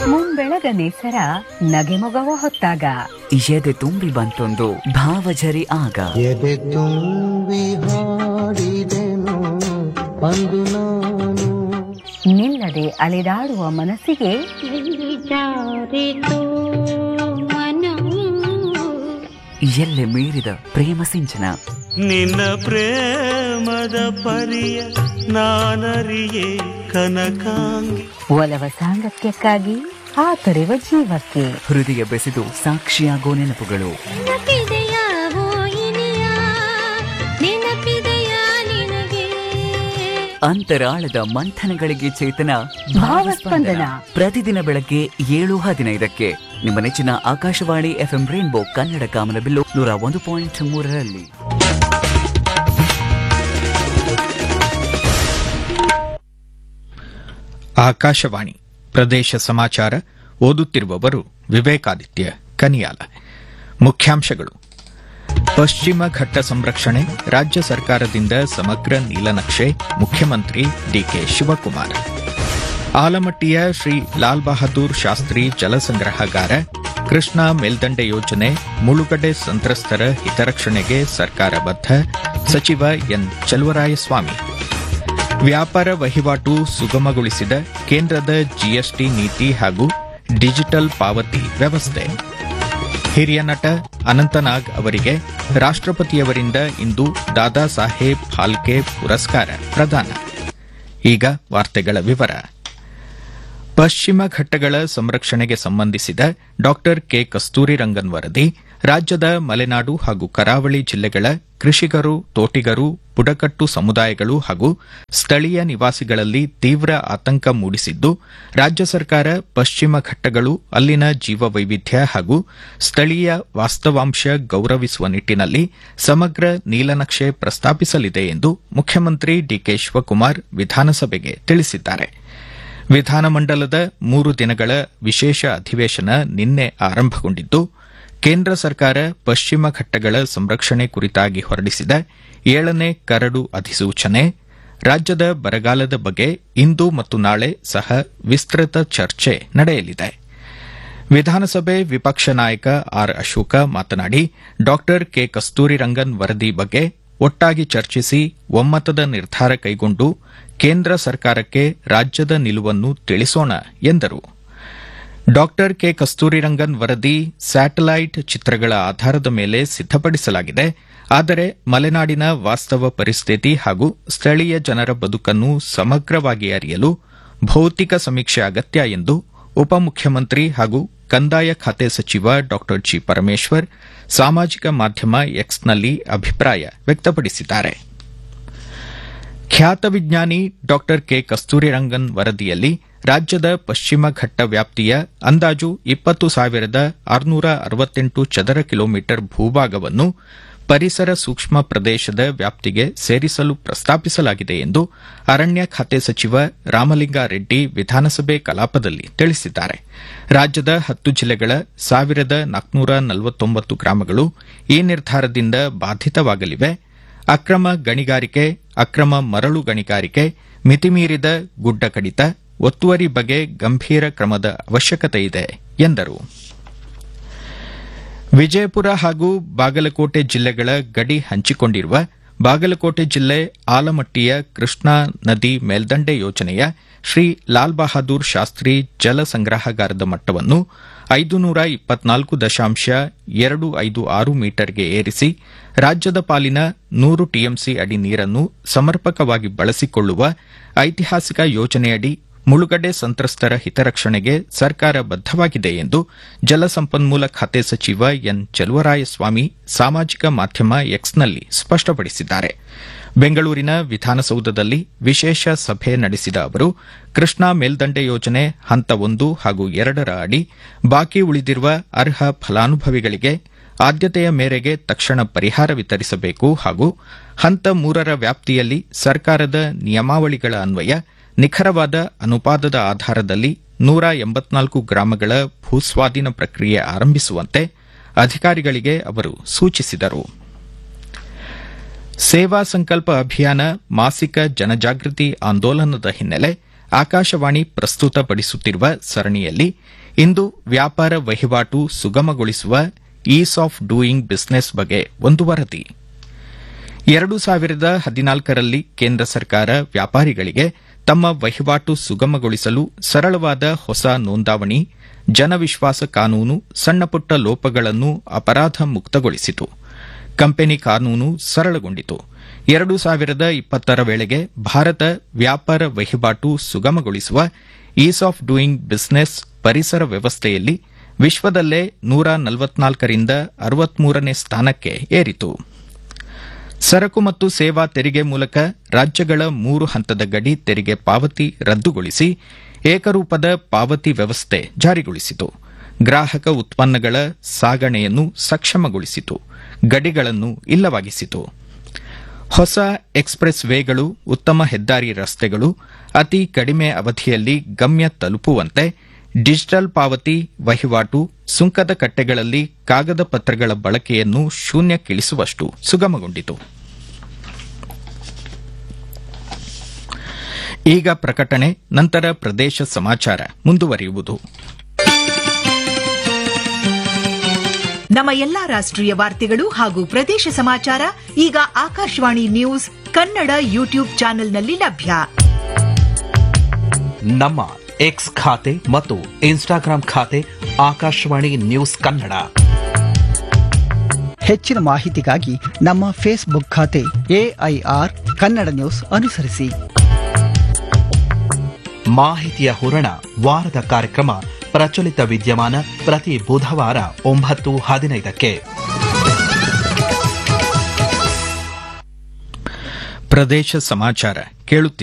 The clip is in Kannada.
ಮುಂಬೆಳಗನೆ ಸರ ನಗೆಮೊಗವ ಹೊತ್ತಾಗ ಎದೆ ತುಂಬಿ ಬಂತೊಂದು ಭಾವಜರಿ ಆಗ ಎದೆ ತುಂಬಿ ಹಾಡಿದೆನು ಅಂದು ನಾನು ನಿಲ್ಲದೆ ಅಲೆದಾಡುವ ಮನಸ್ಸಿಗೆ ಜಾರಿತು ಮನವು ಎಲ್ಲೆ ಮೀರಿದ ಪ್ರೇಮ ಸಿಂಚನ ನಿನ್ನ ಪ್ರೇಮದ ಪರಿಯ ನಾನರಿಯೇ ಕನಕಾಂಗಿ ಒಲವ ಸಾಂಗತ್ಯಕ್ಕಾಗಿ ಆತರೆವ ಜೀವಕ್ಕೆ ಹೃದಯ ಬೆಸೆದು ಸಾಕ್ಷಿಯಾಗೋ ನೆನಪುಗಳು ನೆನಪಿದೆಯಾವೋ ಇನಿಯ ನೆನಪಿದೆಯಾ ನಿನಗೆ ಅಂತರಾಳದ ಮಂಥನಗಳಿಗೆ ಚೇತನ ಭಾವಸ್ಪಂದನ. ಪ್ರತಿದಿನ ಬೆಳಗ್ಗೆ ಏಳು ಹದಿನೈದಕ್ಕೆ ನಿಮ್ಮ ನೆಚ್ಚಿನ ಆಕಾಶವಾಣಿ ಎಫ್ಎಂ ರೈನ್ಬೋ ಕನ್ನಡ ಕಾಮನಬಿಲ್ಲು ನೂರ ಒಂದು ಪಾಯಿಂಟ್ ಮೂರರಲ್ಲಿ ಆಕಾಶವಾಣಿ ಪ್ರದೇಶ ಸಮಾಚಾರ ಓದುತ್ತಿರುವವರು ವಿವೇಕಾದಿತ್ಯ ಕನಿಯಾಲ ಮುಖ್ಯಾಂಶಗಳು ಪಶ್ಚಿಮ ಘಟ್ಟ ಸಂರಕ್ಷಣೆ ರಾಜ್ಯ ಸರ್ಕಾರದಿಂದ ಸಮಗ್ರ ನೀಲನಕ್ಷೆ ಮುಖ್ಯಮಂತ್ರಿ ಡಿಕೆ ಶಿವಕುಮಾರ್ ಆಲಮಟ್ಟಿಯ ಶ್ರೀ ಲಾಲ್ ಬಹದ್ದೂರ್ ಶಾಸ್ತ್ರಿ ಜಲಸಂಗ್ರಹಗಾರ ಕೃಷ್ಣಾ ಮೇಲ್ದಂಡೆ ಯೋಜನೆ ಮುಳುಗಡೆ ಸಂತ್ರಸ್ತರ ಹಿತರಕ್ಷಣೆಗೆ ಸರ್ಕಾರ ಬದ್ಧ ಸಚಿವ ಎನ್ ಚಲುವರಾಯಸ್ವಾಮಿ ವ್ಯಾಪಾರ ವಹಿವಾಟು ಸುಗಮಗೊಳಿಸಿದ ಕೇಂದ್ರದ ಜಿಎಸ್ಟಿ ನೀತಿ ಹಾಗೂ ಡಿಜಿಟಲ್ ಪಾವತಿ ವ್ಯವಸ್ಥೆ ಹಿರಿಯ ನಟ ಅನಂತನಾಗ್ ಅವರಿಗೆ ರಾಷ್ಟ್ರಪತಿಯವರಿಂದ ಇಂದು ದಾದಾ ಸಾಹೇಬ್ ಫಾಲ್ಕೆ ಪುರಸ್ಕಾರ ಪ್ರದಾನ ಈಗ ವಾರ್ತೆಗಳ ವಿವರ ಪಶ್ಚಿಮ ಘಟ್ಟಗಳ ಸಂರಕ್ಷಣೆಗೆ ಸಂಬಂಧಿಸಿದ ಡಾಕ್ಟರ್ ಕೆ ಕಸ್ತೂರಿ ರಂಗನ್ ವರದಿ ರಾಜ್ಯದ ಮಲೆನಾಡು ಹಾಗೂ ಕರಾವಳಿ ಜಿಲ್ಲೆಗಳ ಕೃಷಿಕರು ತೋಟಿಗರು ಬುಡಕಟ್ಟು ಸಮುದಾಯಗಳು ಹಾಗೂ ಸ್ಥಳೀಯ ನಿವಾಸಿಗಳಲ್ಲಿ ತೀವ್ರ ಆತಂಕ ಮೂಡಿಸಿದ್ದು ರಾಜ್ಯ ಸರ್ಕಾರ ಪಶ್ಚಿಮ ಘಟ್ಟಗಳು ಅಲ್ಲಿನ ಜೀವವೈವಿಧ್ಯ ಹಾಗೂ ಸ್ಥಳೀಯ ವಾಸ್ತವಾಂಶ ಗೌರವಿಸುವ ನಿಟ್ಟಿನಲ್ಲಿ ಸಮಗ್ರ ನೀಲನಕ್ಷೆ ಪ್ರಸ್ತಾಪಿಸಲಿದೆ ಎಂದು ಮುಖ್ಯಮಂತ್ರಿ ಡಿಕೆ ಶಿವಕುಮಾರ್ ವಿಧಾನಸಭೆಗೆ ತಿಳಿಸಿದ್ದಾರೆ ವಿಧಾನಮಂಡಲದ ಮೂರು ದಿನಗಳ ವಿಶೇಷ ಅಧಿವೇಶನ ನಿನ್ನೆ ಆರಂಭಗೊಂಡಿದ್ದು ಕೇಂದ್ರ ಸರ್ಕಾರ ಪಶ್ಚಿಮ ಘಟ್ಟಗಳ ಸಂರಕ್ಷಣೆ ಕುರಿತಾಗಿ ಹೊರಡಿಸಿದ ಏಳನೇ ಕರಡು ಅಧಿಸೂಚನೆ ರಾಜ್ಯದ ಬರಗಾಲದ ಬಗ್ಗೆ ಇಂದು ಮತ್ತು ನಾಳೆ ಸಹ ವಿಸ್ತೃತ ಚರ್ಚೆ ನಡೆಯಲಿದೆ ವಿಧಾನಸಭೆ ವಿಪಕ್ಷ ನಾಯಕ ಆರ್ ಅಶೋಕ ಮಾತನಾಡಿ ಡಾಕ್ಟರ್ ಕೆ ಕಸ್ತೂರಿ ರಂಗನ್ ವರದಿ ಬಗ್ಗೆ ಒಟ್ಟಾಗಿ ಚರ್ಚಿಸಿ ಒಮ್ಮತದ ನಿರ್ಧಾರ ಕೈಗೊಂಡು ಕೇಂದ್ರ ಸರ್ಕಾರಕ್ಕೆ ರಾಜ್ಯದ ನಿಲುವನ್ನು ತಿಳಿಸೋಣ ಎಂದರು ಡಾಕ್ಟರ್ ಕೆ ಕಸ್ತೂರಿರಂಗನ್ ವರದಿ ಸ್ಯಾಟಲೈಟ್ ಚಿತ್ರಗಳ ಆಧಾರದ ಮೇಲೆ ಸಿದ್ದಪಡಿಸಲಾಗಿದೆ ಆದರೆ ಮಲೆನಾಡಿನ ವಾಸ್ತವ ಪರಿಸ್ಥಿತಿ ಹಾಗೂ ಸ್ಥಳೀಯ ಜನರ ಬದುಕನ್ನು ಸಮಗ್ರವಾಗಿ ಅರಿಯಲು ಭೌತಿಕ ಸಮೀಕ್ಷೆ ಅಗತ್ಯ ಎಂದು ಉಪಮುಖ್ಯಮಂತ್ರಿ ಹಾಗೂ ಕಂದಾಯ ಖಾತೆ ಸಚಿವ ಡಾ ಜಿ ಪರಮೇಶ್ವರ್ ಸಾಮಾಜಿಕ ಮಾಧ್ಯಮ ಎಕ್ಸ್ನಲ್ಲಿ ಅಭಿಪ್ರಾಯ ವ್ಯಕ್ತಪಡಿಸಿದ್ದಾರೆ ಖ್ಯಾತ ವಿಜ್ಞಾನಿ ಡಾಕ್ಟರ್ ಕೆ ಕಸ್ತೂರಿರಂಗನ್ ವರದಿಯಲ್ಲಿ ರಾಜ್ಯದ ಪಶ್ಚಿಮ ಘಟ್ಟ ವ್ಯಾಪ್ತಿಯ ಅಂದಾಜು ಇಪ್ಪತ್ತು ಸಾವಿರದ ಆರುನೂರ ಅರವತ್ತೆಂಟು ಚದರ ಕಿಲೋಮೀಟರ್ ಭೂಭಾಗವನ್ನು ಪರಿಸರ ಸೂಕ್ಷ್ಮ ಪ್ರದೇಶದ ವ್ಯಾಪ್ತಿಗೆ ಸೇರಿಸಲು ಪ್ರಸ್ತಾಪಿಸಲಾಗಿದೆ ಎಂದು ಅರಣ್ಯ ಖಾತೆ ಸಚಿವ ರಾಮಲಿಂಗಾರೆಡ್ಡಿ ವಿಧಾನಸಭೆ ಕಲಾಪದಲ್ಲಿ ತಿಳಿಸಿದ್ದಾರೆ ರಾಜ್ಯದ ಹತ್ತು ಜಿಲ್ಲೆಗಳ ಸಾವಿರದ ನಾಲ್ಕುನೂರ ನಲವತ್ತೊಂಬತ್ತು ಗ್ರಾಮಗಳು ಈ ನಿರ್ಧಾರದಿಂದ ಬಾಧಿತವಾಗಲಿವೆ ಅಕ್ರಮ ಗಣಿಗಾರಿಕೆ ಅಕ್ರಮ ಮರಳು ಗಣಿಗಾರಿಕೆ ಮಿತಿಮೀರಿದ ಗುಡ್ಡ ಕಡಿತ ಒತ್ತುವರಿ ಬಗ್ಗೆ ಗಂಭೀರ ಕ್ರಮದ ಅವಶ್ಯಕತೆ ಇದೆ ಎಂದರು ವಿಜಯಪುರ ಹಾಗೂ ಬಾಗಲಕೋಟೆ ಜಿಲ್ಲೆಗಳ ಗಡಿ ಹಂಚಿಕೊಂಡಿರುವ ಬಾಗಲಕೋಟೆ ಜಿಲ್ಲೆ ಆಲಮಟ್ಟಿಯ ಕೃಷ್ಣಾ ನದಿ ಮೇಲ್ದಂಡೆ ಯೋಜನೆಯ ಶ್ರೀ ಲಾಲ್ ಬಹದ್ದೂರ್ ಶಾಸ್ತ್ರಿ ಜಲ ಸಂಗ್ರಹಗಾರದ ಮಟ್ಟವನ್ನು ಐದು ನೂರ ಇಪ್ಪತ್ನಾಲ್ಕು ದಶಾಂಶ ಎರಡು ಐದು ಆರು ಮೀಟರ್ಗೆ ಏರಿಸಿ ರಾಜ್ಯದ ಪಾಲಿನ ನೂರು ಟಿಎಂಸಿ ಅಡಿ ನೀರನ್ನು ಸಮರ್ಪಕವಾಗಿ ಬಳಸಿಕೊಳ್ಳುವ ಐತಿಹಾಸಿಕ ಯೋಜನೆಯಡಿ ಮುಳುಗಡೆ ಸಂತ್ರಸ್ತರ ಹಿತರಕ್ಷಣೆಗೆ ಸರ್ಕಾರ ಬದ್ದವಾಗಿದೆ ಎಂದು ಜಲಸಂಪನ್ಮೂಲ ಖಾತೆ ಸಚಿವ ಎನ್ ಚಲುವರಾಯಸ್ವಾಮಿ ಸಾಮಾಜಿಕ ಮಾಧ್ಯಮ ಎಕ್ಸ್ನಲ್ಲಿ ಸ್ಪಷ್ಟಪಡಿಸಿದ್ದಾರೆ ಬೆಂಗಳೂರಿನ ವಿಧಾನಸೌಧದಲ್ಲಿ ವಿಶೇಷ ಸಭೆ ನಡೆಸಿದ ಅವರು ಕೃಷ್ಣಾ ಮೇಲ್ದಂಡೆ ಯೋಜನೆ ಹಂತ ಒಂದು ಹಾಗೂ ಎರಡರ ಅಡಿ ಬಾಕಿ ಉಳಿದಿರುವ ಅರ್ಹ ಫಲಾನುಭವಿಗಳಿಗೆ ಆದ್ಯತೆಯ ಮೇರೆಗೆ ತಕ್ಷಣ ಪರಿಹಾರ ವಿತರಿಸಬೇಕು ಹಾಗೂ ಹಂತ ಮೂರರ ವ್ಯಾಪ್ತಿಯಲ್ಲಿ ಸರ್ಕಾರದ ನಿಯಮಾವಳಿಗಳ ಅನ್ವಯ ನಿಖರವಾದ ಅನುಪಾತದ ಆಧಾರದಲ್ಲಿ ನೂರ ಎಂಬತ್ನಾಲ್ಕು ಗ್ರಾಮಗಳ ಭೂಸ್ವಾಧೀನ ಪ್ರಕ್ರಿಯೆ ಆರಂಭಿಸುವಂತೆ ಅಧಿಕಾರಿಗಳಿಗೆ ಅವರು ಸೂಚಿಸಿದರು ಸೇವಾ ಸಂಕಲ್ಪ ಅಭಿಯಾನ ಮಾಸಿಕ ಜನಜಾಗೃತಿ ಆಂದೋಲನದ ಹಿನ್ನೆಲೆ ಆಕಾಶವಾಣಿ ಪ್ರಸ್ತುತಪಡಿಸುತ್ತಿರುವ ಸರಣಿಯಲ್ಲಿ ಇಂದು ವ್ಯಾಪಾರ ವಹಿವಾಟು ಸುಗಮಗೊಳಿಸುವ ಈಸ್ ಆಫ್ ಡೂಯಿಂಗ್ ಬಿಸಿನೆಸ್ ಬಗ್ಗೆ ಒಂದು ವರದಿ ಎರಡು ಸಾವಿರದ ಹದಿನಾಲ್ಕರಲ್ಲಿ ಕೇಂದ್ರ ಸರ್ಕಾರ ವ್ಯಾಪಾರಿಗಳಿಗೆ ತಮ್ಮ ವಹಿವಾಟು ಸುಗಮಗೊಳಿಸಲು ಸರಳವಾದ ಹೊಸ ನೋಂದಾವಣಿ ಜನವಿಶ್ವಾಸ ಕಾನೂನು ಸಣ್ಣಪುಟ್ಟ ಲೋಪಗಳನ್ನು ಅಪರಾಧ ಮುಕ್ತಗೊಳಿಸಿತು ಕಂಪನಿ ಕಾನೂನು ಸರಳಗೊಂಡಿತು ಎರಡು ಸಾವಿರದ ಇಪ್ಪತ್ತರ ವೇಳೆಗೆ ಭಾರತ ವ್ಯಾಪಾರ ವಹಿವಾಟು ಸುಗಮಗೊಳಿಸುವ ಈಸ್ ಆಫ್ ಡೂಯಿಂಗ್ ಬಿಸಿನೆಸ್ ಪರಿಸರ ವ್ಯವಸ್ಥೆಯಲ್ಲಿ ವಿಶ್ವದಲ್ಲೇ ನೂರ ನಲವತ್ನಾಲ್ಕರಿಂದ ಅರವತ್ಮೂರನೇ ಸ್ಥಾನಕ್ಕೆ ಏರಿತು ಸರಕು ಮತ್ತು ಸೇವಾ ತೆರಿಗೆ ಮೂಲಕ ರಾಜ್ಯಗಳ ಮೂರು ಹಂತದ ಗಡಿ ತೆರಿಗೆ ಪಾವತಿ ರದ್ದುಗೊಳಿಸಿ ಏಕರೂಪದ ಪಾವತಿ ವ್ಯವಸ್ಥೆ ಜಾರಿಗೊಳಿಸಿತು ಗ್ರಾಹಕ ಉತ್ಪನ್ನಗಳ ಸಾಗಣೆಯನ್ನು ಸಕ್ಷಮಗೊಳಿಸಿತು ಗಡಿಗಳನ್ನು ಇಲ್ಲವಾಗಿಸಿತು ಹೊಸ ಎಕ್ಸ್ಪ್ರೆಸ್ ವೇಗಳು ಉತ್ತಮ ಹೆದ್ದಾರಿ ರಸ್ತೆಗಳು ಅತಿ ಕಡಿಮೆ ಅವಧಿಯಲ್ಲಿ ಗಮ್ಯ ತಲುಪುವಂತೆ ಡಿಜಿಟಲ್ ಪಾವತಿ ವಹಿವಾಟು ಸುಂಕದ ಕಟ್ಟೆಗಳಲ್ಲಿ ಕಾಗದ ಪತ್ರಗಳ ಬಳಕೆಯನ್ನು ಶೂನ್ಯಕ್ಕಿಳಿಸುವಷ್ಟು ಸುಗಮಗೊಂಡಿತು ಈಗ ಪ್ರಕಟಣೆ ನಂತರ ಪ್ರದೇಶ ಸಮಾಚಾರ ಮುಂದುವರಿಯುವುದು ನಮ್ಮ ಎಲ್ಲಾ ರಾಷ್ಟ್ರೀಯ ವಾರ್ತೆಗಳು ಹಾಗೂ ಪ್ರದೇಶ ಸಮಾಚಾರ ಈಗ ಆಕಾಶವಾಣಿ ನ್ಯೂಸ್ ಕನ್ನಡ ಯೂಟ್ಯೂಬ್ ಚಾನೆಲ್ನಲ್ಲಿ ಲಭ್ಯ ನಮ್ಮ ಎಕ್ಸ್ ಖಾತೆ ಮತ್ತು ಇನ್ಸ್ಟಾಗ್ರಾಂ ಖಾತೆ ಆಕಾಶವಾಣಿ ನ್ಯೂಸ್ ಕನ್ನಡ ಹೆಚ್ಚಿನ ಮಾಹಿತಿಗಾಗಿ ನಮ್ಮ ಫೇಸ್ಬುಕ್ ಖಾತೆ ಎಐಆರ್ ಕನ್ನಡ ನ್ಯೂಸ್ ಅನುಸರಿಸಿ ಮಾಹಿತಿಯ ಹೂರಣ ವಾರದ ಕಾರ್ಯಕ್ರಮ ಪ್ರಚಲಿತ ವಿದ್ಯಮಾನ ಪ್ರತಿ ಬುಧವಾರ ಒಂಬತ್ತು ಹದಿನೈದಕ್ಕೆ ಪ್ರದೇಶ ಸಮಾಚಾರ ಕೇಳುತ್ತಿದ್ದಾರೆ